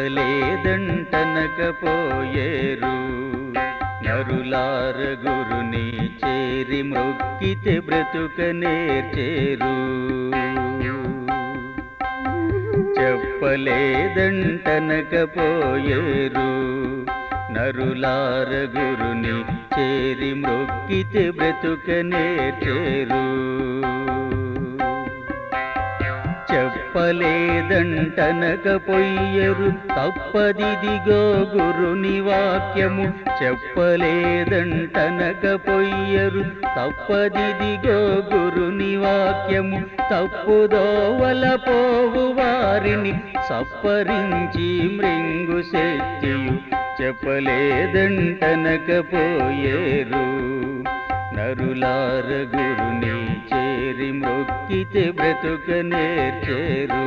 చెప్పలేదంటనకపోయేరు నరులార గురుని చేరి మొక్కితే బ్రతుక నేర్చేరు చెప్పలేదంటనకపోయేరు నరులార గురుని చేరి మొక్కితే బ్రతుక నేర్చేరు చెప్పలేదంటనకపోయ్యరు తప్పదిదిగో గురుని వాక్యము చెప్పలేదంటనకపోయ్యరు తప్పదిదిగో గురుని వాక్యము తప్పుదోవల పోవు వారిని సప్పరించి మృంగు శక్తియు చెప్పలేదంటనకపోయేరు నరులార గురుని చేరి మొక్కితే బ్రతుక నేర్చేరు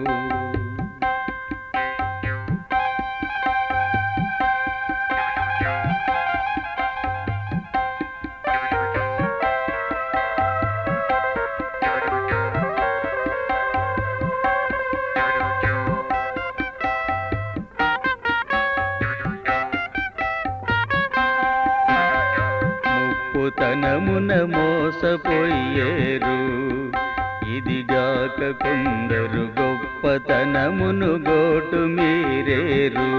ముప్పుతనమున మోసపోయేరు ఇదిగాక కొందరు గొప్పతనమును గోటు మీరేరు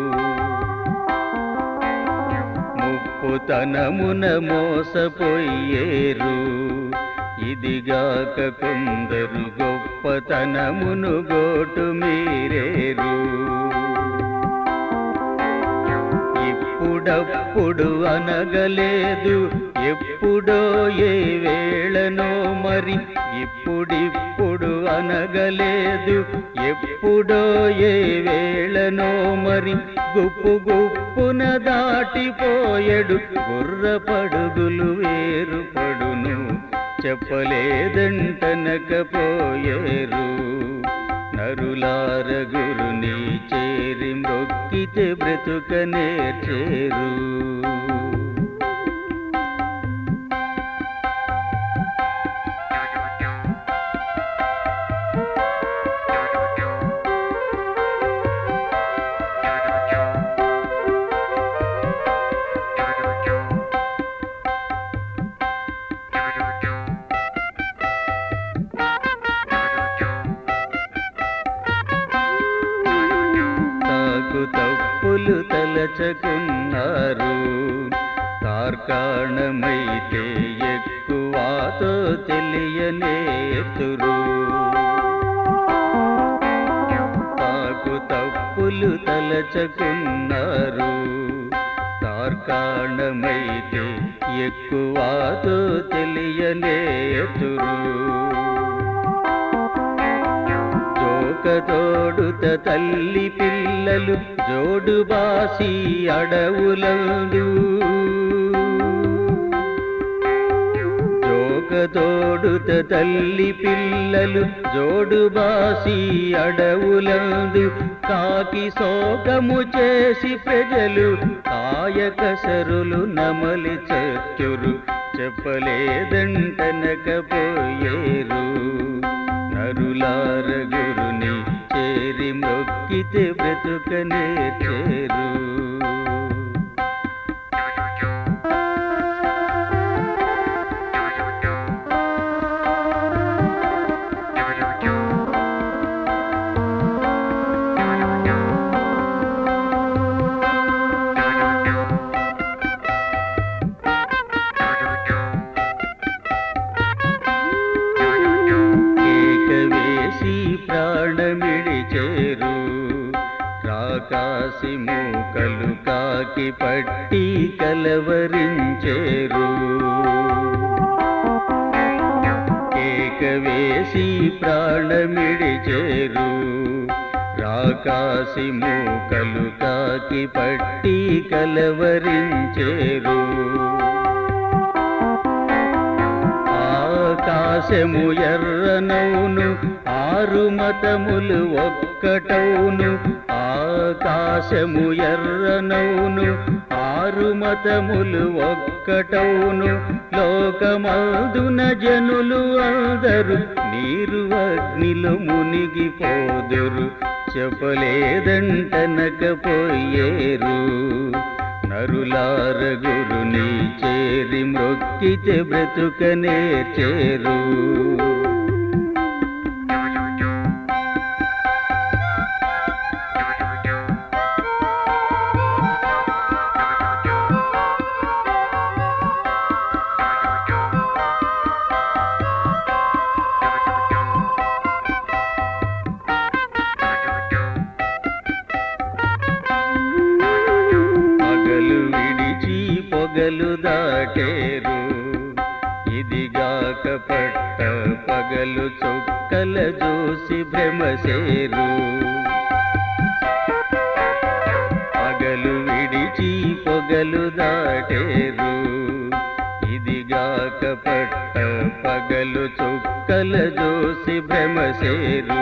ముప్పుతనమున మోసపోయేరు ఇదిగాక కొందరు గొప్పతనమును గోటు మీరేరు ఇప్పుడప్పుడు అనగలేదు ఎప్పుడో ఏ వేళనో మరి ఇప్పుడిప్పుడు అనగలేదు ఎప్పుడో ఏ వేళనో మరి గుప్పు గుప్పున దాటిపోయడు గుర్ర పడుగులు వేరుపడును చెప్పలేదంటనకపోయేరు నరులార గురుని చేరి మొక్కితే బ్రతుక నేర్చేరు తాకు తప్పులు తలచకున్నారు కార్కాణమైతే ఎక్కువతో తెలియనేతురు తాకు తప్పులు తలచకున్నారు కార్కాణమైతే ఎక్కువతో తెలియనేతురు జోకతోడుత తల్లి పిల్లలు జోడు బాసి అడవులందు జోకతోడుత తల్లి పిల్లలు జోడు బాసి అడవులందు కాకి శోకము చేసి ప్రజలు కాయకసరులు నమలి చచ్చురు చెప్పలేదంటనకపోయేరు నరులార గురుని చేరి మొక్కితే బ్రతుక నేర్చేరు కేక వేసి ప్రాణమిడిచేరు రాకాసి మూకలు కాకి పట్టి కలవరించేరు కేక వేసి ప్రాణమిడిచేరు రాకాసి మూకలు కాకి పట్టి కలవరించేరు ఆకాశము ఎర్రనౌను ఆరు మతములు ఒక్కటౌను ఆకాశము ఎర్రనౌను ఆరు మతములు ఒక్కటౌను లోకమదున జనులు అందరు నీరు అగ్నిలో మునిగిపోదురు చెప్పలేదంటనకపోయేరు నరులార గురుని చేరి మ్రొక్కితే బ్రతుకనే చేరు పగలు విడిచి పొగలు దాటేరు ఇదిగాక పట్ట పగలు చుక్కల చూసి భ్రమసేరు పగలు విడిచి పొగలు దాటేరు ఇదిగాక పట్ట పగలు చుక్కల చూసి భ్రమసేరు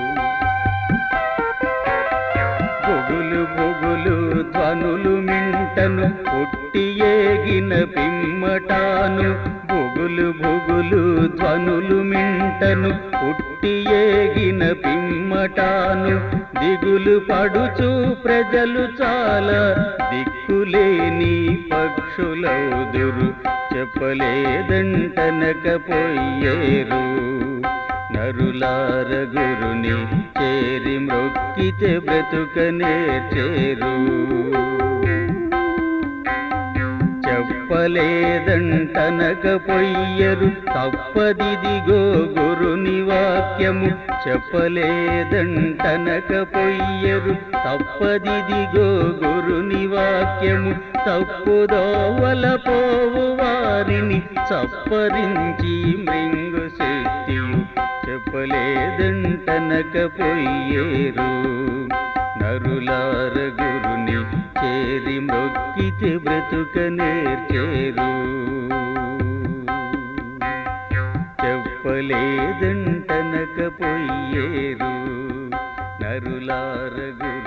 బొగులు బొగులు ధ్వనులు మింటను పుట్టి ఏగిన పిమ్మటాను బొగులు బొగులు ధ్వనులు మింటను పుట్టి ఏగిన పిమ్మటాను దిగులు పడుచు ప్రజలు చాలా దిక్కులేని పక్షులౌదురు చెప్పలేదంటనకపోయేరు నరులార గురుని చేరి మ్రొక్కితే బ్రతుకనే చేరు చెప్పలేదంటనకపోయ్యరు తప్పదిదిగో గురుని వాక్యము చెప్పలేదంటనకపోయ్యరు తప్పదిదిగో గురుని వాక్యము తప్పుదోవల పోవు వారిని చప్పరించి మృంగు శక్తియు చెప్పలేదంటనకపోయేరు నరులార గురుని చేరి మొక్కితే బ్రతుక నేర్చేరు చెప్పలేదంటనకపోయేరు నరులార గురు